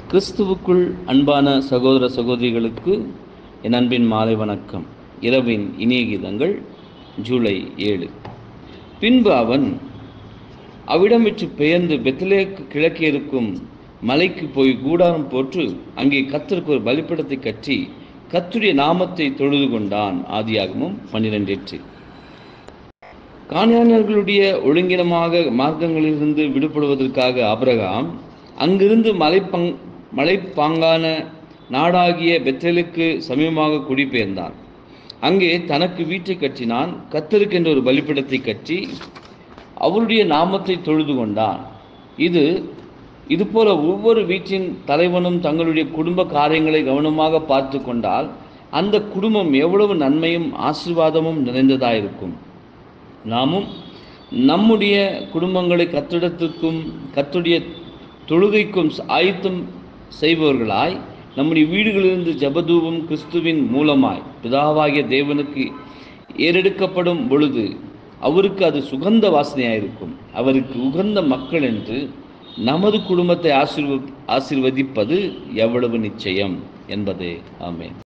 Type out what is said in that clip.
கிறிஸ்துவுக்குள் அன்பான சகோதர சகோதரிகளுக்கு என் அன்பின் மாலை வணக்கம் இரவின் இனிய கீதங்கள் ஜூலை ஏழு பின்பு அவன் அவ்விடம் விட்டு பெயர்ந்து பெத்லேக்கு கிழக்கே இருக்கும் மலைக்கு போய் கூடாரம் போற்று அங்கே கத்தருக்கு ஒரு பலிப்படத்தை கட்டி கத்துடைய நாமத்தை தொழுது கொண்டான் ஆதியாகமும் பன்னிரெண்டு எட்டு காணியாளர்களுடைய ஒழுங்கினமாக மார்க்கங்களிலிருந்து விடுபடுவதற்காக ஆபிரகாம் அங்கிருந்து மலைப்பங் மலைப்பாங்கான நாடாகிய பெத்தலுக்கு சமீபமாக குடிபெயர்ந்தான் அங்கே தனக்கு வீட்டை கட்டினான் கத்தருக்கென்ற ஒரு பலிப்பிடத்தை கட்டி அவருடைய நாமத்தை தொழுது கொண்டான் இது இதுபோல ஒவ்வொரு வீட்டின் தலைவனும் தங்களுடைய குடும்ப காரியங்களை கவனமாக பார்த்து கொண்டால் அந்த குடும்பம் எவ்வளவு நன்மையும் ஆசீர்வாதமும் நிறைந்ததாயிருக்கும் நாமும் நம்முடைய குடும்பங்களை கத்திடத்திற்கும் கத்துடைய தொழுகைக்கும் ஆயத்தம் செய்பவர்களாய் நம்முடைய வீடுகளிலிருந்து ஜபதூபம் கிறிஸ்துவின் மூலமாய் பிதாவாகிய தேவனுக்கு ஏறெடுக்கப்படும் பொழுது அவருக்கு அது சுகந்த வாசனையாயிருக்கும் அவருக்கு உகந்த மக்கள் என்று நமது குடும்பத்தை ஆசீர்வ ஆசீர்வதிப்பது எவ்வளவு நிச்சயம் என்பதே ஆமேன்